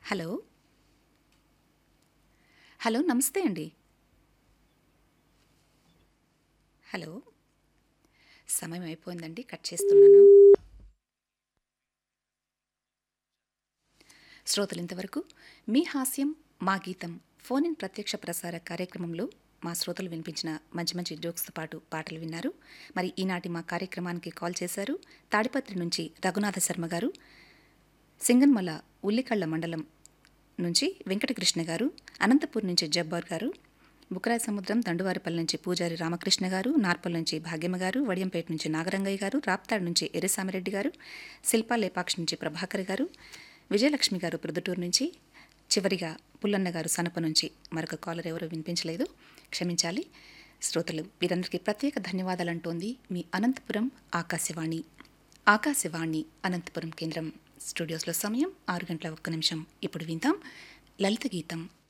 hello hello నమస్తే అండి hello సమయం అయిపోయిందండి కట్ చేస్తున్నాను శ్రోతలు ఇంతవరకు మీ హాస్యం మా గీతం ఫోన్ ఇన్ ప్రత్యక్ష ప్రసార కార్యక్రమంలో మా శ్రోతలు వినిపించిన మంచి మంచి జోక్స్తో పాటు పాటలు విన్నారు మరి ఈనాటి మా కార్యక్రమానికి కాల్ చేశారు తాడిపత్రి నుంచి రఘునాథ శర్మ గారు సింగన్మల ఉల్లికళ్ళ మండలం నుంచి వెంకటకృష్ణ గారు అనంతపూర్ నుంచి జబ్బార్ గారు బుకరాయ సముద్రం దండువారిపల్లి నుంచి పూజారి రామకృష్ణ గారు నార్పల్ నుంచి భాగ్యమ్మ గారు వడియంపేట నుంచి నాగరంగయ్య గారు రాప్తాడు నుంచి ఎర్రసామిరెడ్డి గారు శిల్పా లేపాక్షి నుంచి ప్రభాకర్ గారు విజయలక్ష్మి గారు ప్రొద్దుటూరు నుంచి చివరిగా పుల్లన్న గారు సనప నుంచి మరొక కాలర్ ఎవరో వినిపించలేదు క్షమించాలి శ్రోతలు వీరందరికీ ప్రత్యేక ధన్యవాదాలు అంటోంది మీ అనంతపురం ఆకాశవాణి ఆకాశవాణి అనంతపురం కేంద్రం స్టూడియోస్లో సమయం ఆరు గంటల ఒక్క నిమిషం ఇప్పుడు విందాం లలిత గీతం